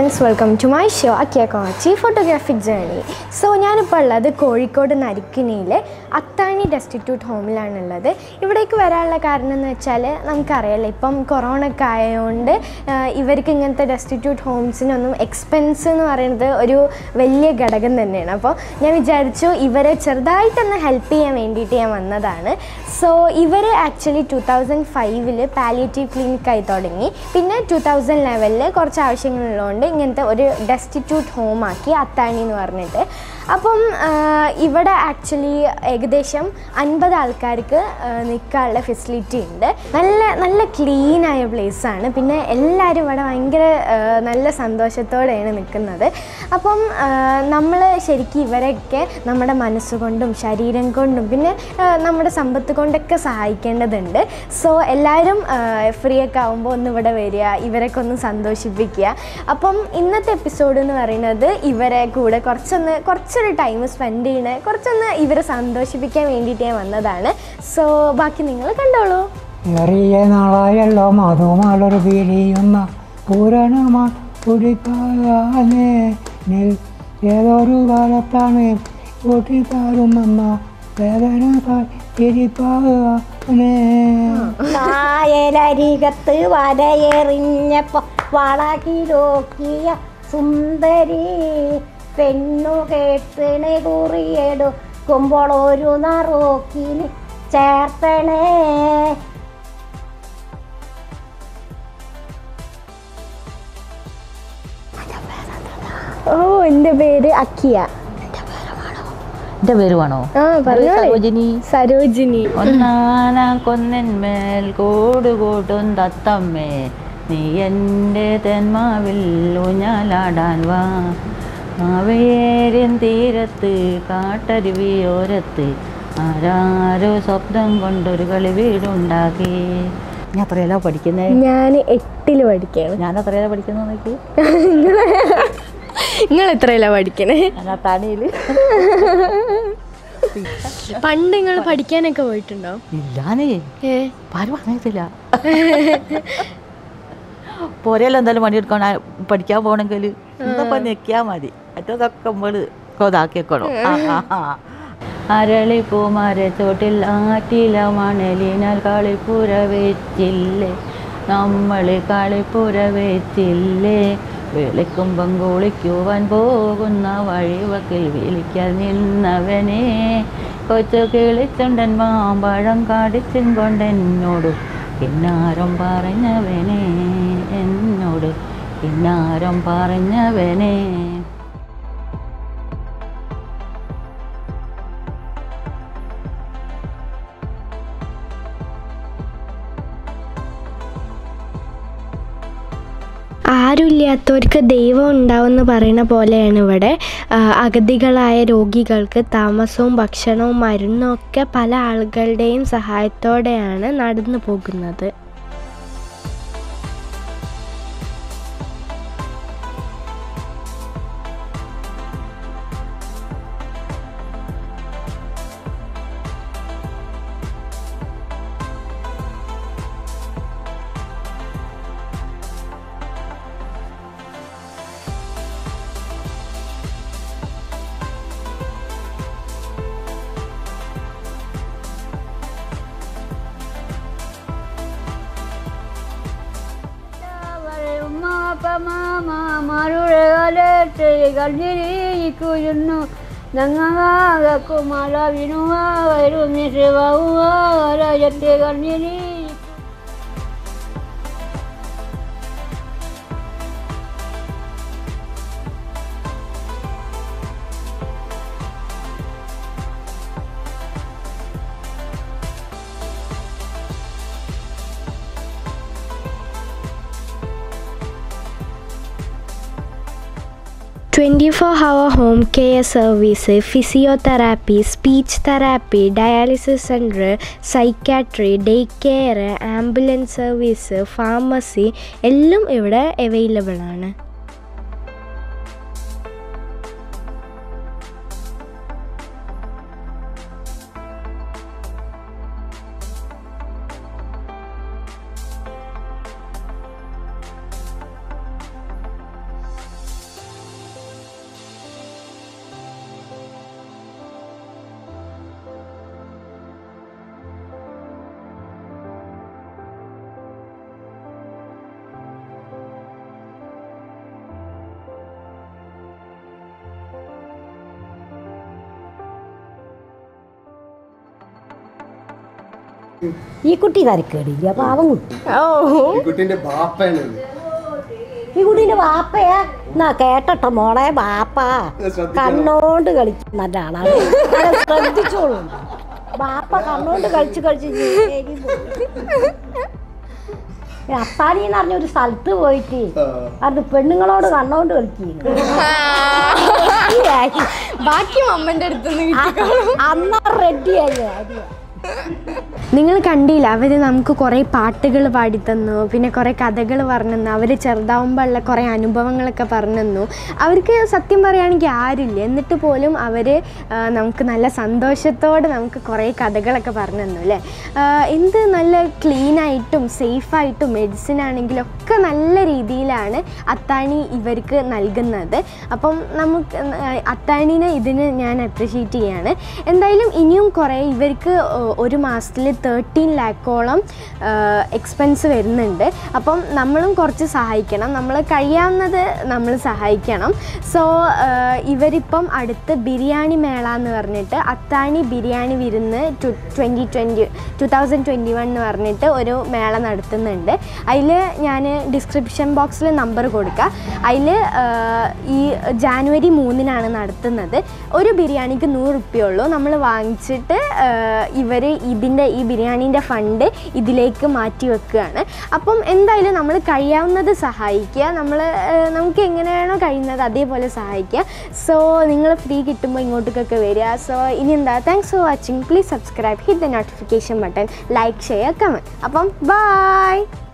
Friends welcome to my show അക്കിയ കോച്ചി photographic journey so ഞാനിപ്പോൾ ഉള്ളത് കോഴിക്കോട് നരിക്കിനിയിലെ അത്താണി ഡെസ്റ്റിറ്റ്യൂട്ട് ഹോമിലാണുള്ളത് ഇവിടേക്ക് വരാനുള്ള കാരണം എന്ന് വെച്ചാൽ നമുക്കറിയാലോ ഇപ്പം കൊറോണ ഒക്കെ ആയതുകൊണ്ട് ആഹ്, ഇവർക്ക് ഇങ്ങനത്തെ ഡെസ്റ്റിറ്റ്യൂട്ട് ഹോംസിനൊന്നും എക്സ്പെൻസ് എന്ന് പറയുന്നത് ഒരു വലിയ ഘടകം തന്നെയാണ് അപ്പോൾ ഞാൻ വിചാരിച്ചു ഇവരെ ചെറുതായിട്ടൊന്ന് ഹെൽപ്പ് ചെയ്യാൻ വേണ്ടിയിട്ട് ഞാൻ വന്നതാണ് സോ ഇവർ ആക്ച്വലി ടു തൗസൻഡ് ഫൈവിൽ പാലിയേറ്റീവ് ക്ലിനിക്കായി തുടങ്ങി പിന്നെ ടു തൗസൻഡ് ലെവലിൽ കുറച്ച് ആവശ്യങ്ങളുള്ളതുകൊണ്ട് ഇങ്ങനത്തെ ഒരു ഡെസ്റ്റിറ്റ്യൂട്ട് ഹോമാക്കി അത്താണി എന്ന് പറഞ്ഞിട്ട് അപ്പം ആ, ഇവിടെ ആക്ച്വലി ഏകദേശം അൻപത് ആൾക്കാർക്ക് ആ, നിൽക്കാനുള്ള ഫെസിലിറ്റി ഉണ്ട് നല്ല നല്ല ക്ലീനായ ആണ് പിന്നെ എല്ലാവരും ഇവിടെ ഭയങ്കര ആ, നല്ല സന്തോഷത്തോടെയാണ് നിൽക്കുന്നത് അപ്പം നമ്മൾ ശരിക്കും ഇവരൊക്കെ നമ്മുടെ മനസ്സുകൊണ്ടും ശരീരം കൊണ്ടും പിന്നെ ആ, നമ്മുടെ സമ്പത്ത് കൊണ്ടൊക്കെ സഹായിക്കേണ്ടതുണ്ട് സോ എല്ലാവരും ഫ്രീ ഒക്കെ ആകുമ്പോൾ ഒന്ന് ഇവിടെ വരിക ഇവരൊക്കെ ഒന്ന് സന്തോഷിപ്പിക്കുക അപ്പം ഇന്നത്തെ എപ്പിസോഡ് എന്ന് പറയുന്നത് ഇവരെ കൂടെ കുറച്ചൊന്ന് കുറച്ചൊരു ടൈം സ്പെൻഡ് ചെയ്യണ കുറച്ചൊന്ന് ഇവരെ സന്തോഷിപ്പിക്കാൻ വേണ്ടിയിട്ട് ഞാൻ വന്നതാണ് സോ ബാക്കി നിങ്ങൾ കണ്ടോളൂ ഏറിയ നാളായല്ലോ മധുമാളൊരു പിരിയുന്ന പൂരണമാ കുടിക്കാനേ നിൽ ഏതൊരു കാലത്താണ് കൂട്ടിക്കാരുമെന്ന വേദന തിരിപ്പാനേ കായലരികത്ത് വരയെറിഞ്ഞപ്പോ വളകിലോക്കിയ സുന്ദരി പെണ്ണു കേട്ടിണെ കുറിയെടുക്കുമ്പോൾ ഒരു നറോക്കിന് ചേർത്തണേ ഓ എൻ്റെ പേര് അക്കിയ എന്റെ പേര് വേണോ ആ പറഞ്ഞോളൂ സരോജിനി സരോജിനി ഒന്നാന കൊന്നന്മേൽ കൂട് കൂട്ടും തത്തമ്മേ നീ എൻ്റെ തെന്മാവിൽ ഊഞ്ഞാലാടാൻ വാ മാവേര്യൻ തീരത്ത് കാട്ടരുവിയോരത്ത് ആരാരോ സ്വപ്നം കൊണ്ടൊരു കളി വീടുണ്ടാക്കി ഞാൻ അത്രയല്ല പഠിക്കുന്നേ ഞാൻ എട്ടിൽ പഠിക്കുകയാണ് ഞാൻ അത്രയല്ല പഠിക്കുന്നത് നോക്കി നിങ്ങൾ എത്രയല്ല പഠിക്കണേ ഞാൻ ആ തണിയിൽ പണ്ട് നിങ്ങൾ പഠിക്കാനൊക്കെ പോയിട്ടുണ്ടോ ഇല്ലാനേ ഏ പാല് പറഞ്ഞിട്ടില്ല പോരെല്ലാം എന്തായാലും പണിയെടുക്കാൻ പഠിക്കാൻ പോണെങ്കിൽ എന്താ നിൽക്കിയാൽ മതി മറ്റേതൊക്കെ നമ്മള് കൊതാക്കിയേക്കണം അരളിപ്പൂമാര ചോട്ടിൽ ആറ്റില മണലിനാൽ കളിപ്പുര വെച്ചില്ലേ നമ്മൾ കളിപ്പുര വെച്ചില്ലേ വിളിക്കുമ്പം കുളിക്കുവാൻ പോകുന്ന വഴിവക്കിൽ വിളിക്കാൻ നിന്നവനെ കൊച്ചു കിളിച്ചുണ്ടൻ മാമ്പഴം കാടിച്ചും കൊണ്ടെന്നോട് കിന്നാരം പറഞ്ഞവനെ എന്നോട് കിന്നാരം പറഞ്ഞവനെ ആരുമില്ലാത്തവർക്ക് ദൈവം ഉണ്ടാവുമെന്ന് പറയുന്ന പോലെയാണ് ഇവിടെ ആ, അഗതികളായ രോഗികൾക്ക് താമസവും ഭക്ഷണവും മരുന്നും ഒക്കെ പല ആളുകളുടെയും സഹായത്തോടെയാണ് നടന്നു പോകുന്നത് ുന്നു ഞങ്ങാകുമല വിനുവാ വരുന്ന ശിവ രാജത്തെ കണ്ണിരി twenty four hour home care service physiotherapy speech therapy dialysis centre psychiatry day care ambulance service pharmacy എല്ലാം ഇവിടെ അവൈലബിൾ ആണ് ഈ കുട്ടി തരക്കേടില്ല പാവം കുട്ടി ഓ ഈ കുട്ടീന്റെ ബാപ്പയാണ് ഈ കുട്ടീൻ്റെ വാപ്പയാ എന്നാ കേട്ടോ മോളെ വാപ്പ ശ്രദ്ധിക്കണം. കണ്ണോണ്ട് കളിക്കുന്ന നല്ല ആളാണ് അത് ശ്രദ്ധിച്ചോളൂ വാപ്പ കണ്ണോണ്ട് കളിച്ച് കളിച്ച് ശരി പോയി. ഈ അത്താണി എന്ന് പറഞ്ഞ ഒരു സ്ഥലത്ത് പോയിട്ട് അത് പെണ്ണുങ്ങളോട് കണ്ണോണ്ട് കളിക്കുന്നു ബാക്കി മമ്മന്റെ അടുത്ത് അന്ന റെഡിയായി ആര്യ നിങ്ങൾ കണ്ടില്ല അവർ നമുക്ക് കുറേ പാട്ടുകൾ പാടിത്തന്നു പിന്നെ കുറേ കഥകൾ പറഞ്ഞു തന്നു അവർ ചെറുതാവുമ്പോഴുള്ള കുറേ അനുഭവങ്ങളൊക്കെ പറഞ്ഞു തന്നു അവർക്ക് സത്യം പറയുകയാണെങ്കിൽ ആരുമില്ല എന്നിട്ട് പോലും അവർ നമുക്ക് നല്ല സന്തോഷത്തോടെ നമുക്ക് കുറേ കഥകളൊക്കെ പറഞ്ഞു തന്നു അല്ലേ ആ, എന്ത് നല്ല ക്ലീനായിട്ടും സേഫായിട്ടും മെഡിസിൻ ആണെങ്കിലും ഒക്കെ നല്ല രീതിയിലാണ് അത്താണി ഇവർക്ക് നൽകുന്നത് അപ്പം നമുക്ക് അത്താണിനെ ഇതിന് ഞാൻ അപ്രിഷ്യേറ്റ് ചെയ്യാണ് എന്തായാലും ഇനിയും കുറേ ഇവർക്ക് ഒ- ഒരു മാസത്തിൽ തേർട്ടീൻ ലാക്കോളം എക്സ്പെൻസ് വരുന്നുണ്ട് അപ്പം നമ്മളും കുറച്ച് സഹായിക്കണം നമ്മൾ കഴിയാവുന്നത് നമ്മൾ സഹായിക്കണം സോ ഇവരിപ്പം അടുത്ത് ബിരിയാണി മേള എന്ന് പറഞ്ഞിട്ട് അത്താണി ബിരിയാണി വിരുന്ന് two twenty twenty two thousand twenty one എന്ന് പറഞ്ഞിട്ട് ഒരു മേള നടത്തുന്നുണ്ട് അതിൽ ഞാൻ ഡിസ്ക്രിപ്ഷൻ ബോക്സിൽ നമ്പർ കൊടുക്കാം അതിൽ ഈ ജാനുവരി മൂന്നിനാണ് നടത്തുന്നത് ഒരു ബിരിയാണിക്ക് നൂറ് റുപ്യുള്ളൂ നമ്മൾ വാങ്ങിച്ചിട്ട് ഇവർ ഇതിൻ്റെ ഈ ബിരിയാണീൻ്റെ ഫണ്ട് ഇതിലേക്ക് മാറ്റി വെക്കുകയാണ് അപ്പം എന്തായാലും നമ്മൾ കഴിയാവുന്നത് സഹായിക്കുക നമ്മൾ നമുക്ക് എങ്ങനെയാണോ കഴിയുന്നത് അതേപോലെ സഹായിക്കുക സോ നിങ്ങൾ ഫ്രീ കിട്ടുമ്പോൾ ഇങ്ങോട്ടേക്കൊക്കെ വരിക സോ ഇനി എന്താ thanks for watching please subscribe hit the notification button like share comment അപ്പം ബായ്